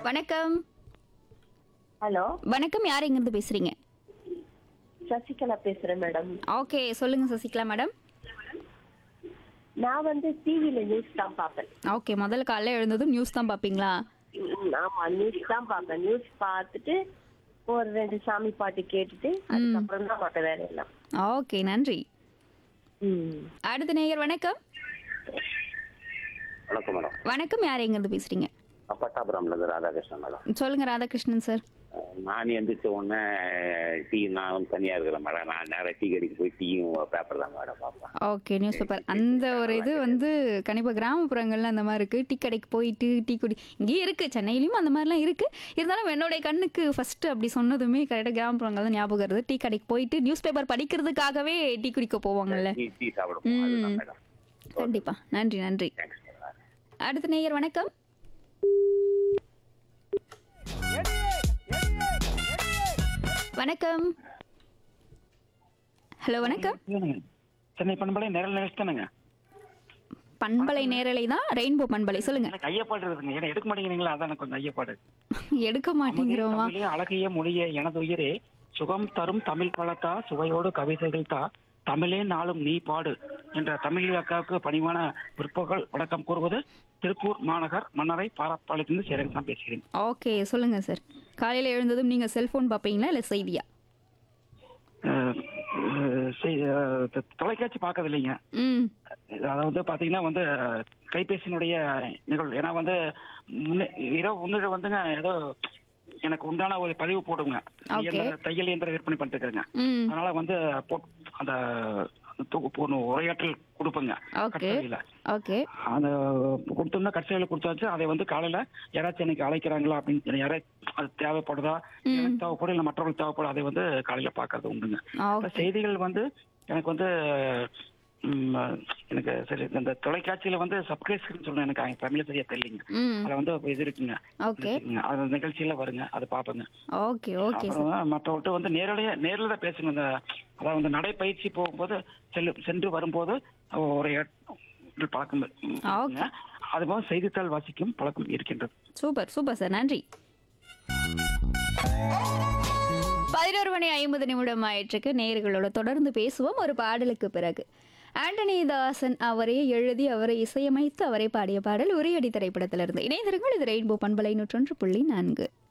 வணக்கம் ஹலோ வணக்கம் யார் எங்கிருந்து பேசுறீங்க சசிகலா பேசுறேன் மேடம் ஓகே சொல்லுங்க சசிகலா மேடம் நான் வந்து டிவில நியூஸ் தான் பார்ப்பேன் ஓகே முதல்ல காலைல எழுந்ததும் நியூஸ் தான் பார்ப்பீங்களா ம், ஆமா நியூஸ் தான் பார்ப்பேன் நியூஸ் பார்த்துட்டு ஒரு ரெண்டு சாமி பாட்டு கேட்டுட்டு அதுக்கப்புறம் தான் மற்ற வேலையெல்லாம் ஓகே நன்றி ம் அடுத்த நேயர் வணக்கம் வணக்கம் மேடம் வணக்கம் யார் எங்கிருந்து பேசுறீங்க பட்டாபுரம்ல இருந்து ராதாகிருஷ்ணன் மேடம் சொல்லுங்க ராதாகிருஷ்ணன் சார் அஹ் நான் எந்திரிச்ச உடனே டீ நான் வந்து தனியா இருக்கிறேன் மேடம் நான் நேரம் டீ கடைக்கு போய் டீயும் பேப்பர் தான் மேடம் பார்ப்பேன் ஓகே நியூஸ் பேப்பர் அந்த ஒரு இது வந்து கண்டிப்பாக கிராமப்புறங்கள்ல அந்த மாதிரி இருக்குது டீ கடைக்கு போயிட்டு டீ குடி இங்கேயும் இருக்குது சென்னையிலையும் அந்த மாதிரிலாம் இருக்குது இருந்தாலும் என்னுடைய கண்ணுக்கு ஃபஸ்ட்டு அப்படி சொன்னதுமே கரெக்டாக கிராமப்புறங்கள் தான் ஞாபகம் வருது டீ கடைக்கு போயிட்டு நியூஸ் பேப்பர் படிக்கிறதுக்காகவே டீ குடிக்க போவாங்கல்ல டீ டீ சாப்பிடுவோம் அதுதான் மேடம் கண்டிப்பாக நன்றி நன்றி தேங்க்ஸ் மேடம் அடுத்த நேயர் வணக்கம் வணக்கம் ஹலோ வணக்கம் இல்லைங்க. சென்னை பண்பலை நேரில் நினைச்சிட்டானுங்க பண்பலை நேரலை தான் ரெயின்போ பண்பலை சொல்லுங்க எனக்கு ஐயப்பாடு இருக்குங்க ஏன்னா எடுக்க மாட்டேங்கிறீங்களா அதான் எனக்கு கொஞ்சம் ஐயப்பாடு எடுக்க மாட்டேங்கிறோமா தமிழே அழகிய மொழியே எனதுயிரே சுகம் தரும் தமிழ் பழத்தா சுவையோடு கவிதைகள் தா தமிழே நாளும் நீ பாடு என்ற தமிழ் அக்காவுக்கு பணிவான பிற்பகல் வணக்கம் கூறுவது திருப்பூர் மாநகர் மன்னரை பாராப்பாளையத்திலிருந்து சேரன் தான் பேசுகிறேன் ஓகே சொல்லுங்க சார் காலையில எழுந்ததும் நீங்க செல்போன் பார்ப்பீங்களா இல்ல செய்தியா அஹ், அஹ், செய்- அஹ், தொ- தொலைக்காட்சி பார்க்கறது இல்லைங்க ம் அதாவது பாத்தீங்கன்னா வந்து கைபேசியினுடைய நிகழ்வு ஏன்னா வந்து முன்ன- இரவு முன்னிட வந்துங்க ஏதோ எனக்கு உண்டான ஒரு பதிவு போடுங்க Okay. இயந்திர- தையல் இயந்திர விற்பனை பண்ணிட்டு இருக்கிறேங்க ம் அதனால வந்து போட்- அந்த தொகுப்பு ஒன்று உரையாற்றல் கொடுப்பேங்க ஓகே கட்சவியில ஓகே அந்த கொடுத்தோம்னா கட்சவியில கொடுத்தாச்சு அதை வந்து காலையில யாராச்சும் எனக்கு அழைக்கிறாங்களா அப்படின்னு யாராச்சும் அது தேவைப்படுதா எனக்கு தேவைப்படும் இல்லை மற்றவங்களுக்கு தேவைப்படும் அதை வந்து காலையில பார்க்கறது உண்டுங்க இப்ப ஓகே செய்திகள் வந்து எனக்கு வந்து ம், எனக்கு சரி இந்த தொலைக்காட்சியில வந்து சப்ஸ்கிரைப்ஷன் சொல்லணும் எனக்கு அவங்க தமிழ்ல சரியா தெரியலங்க ம் அதுல வந்து இது இருக்குங்க ஓகே இருக்குங்க. அது நிகழ்ச்சியில வருங்க அதை பார்ப்பேங்க ஓகே ஓகே சார் அப்புறம் மற்றவர்கிட்ட வந்து நேரடியா நேரில் தான் பேசுங்க இந்த அதாவது வந்து நடைப்பயிற்சி போகும்போது செல்லு சென்று வரும்போது ஒரு இட- பழக்கம் இருக்குங்க. அதுபோல செய்தித்தாள் வாசிக்கும் பழக்கம் இருக்கின்றது சூப்பர் சூப்பர் சார் நன்றி பதினோரு மணி ஐம்பது நிமிடம் ஆயிற்றுக்கு நேயர்களோட தொடர்ந்து பேசுவோம் ஒரு பாடலுக்கு பிறகு ஆண்டனி தாசன் அவரே எழுதி அவரை இசையமைத்து அவரை பாடிய பாடல் உரையடி திரைப்படத்திலிருந்து இணைந்திருங்கள் இது ரெயின்போ பண்பலை நூற்றொன்று புள்ளி நான்கு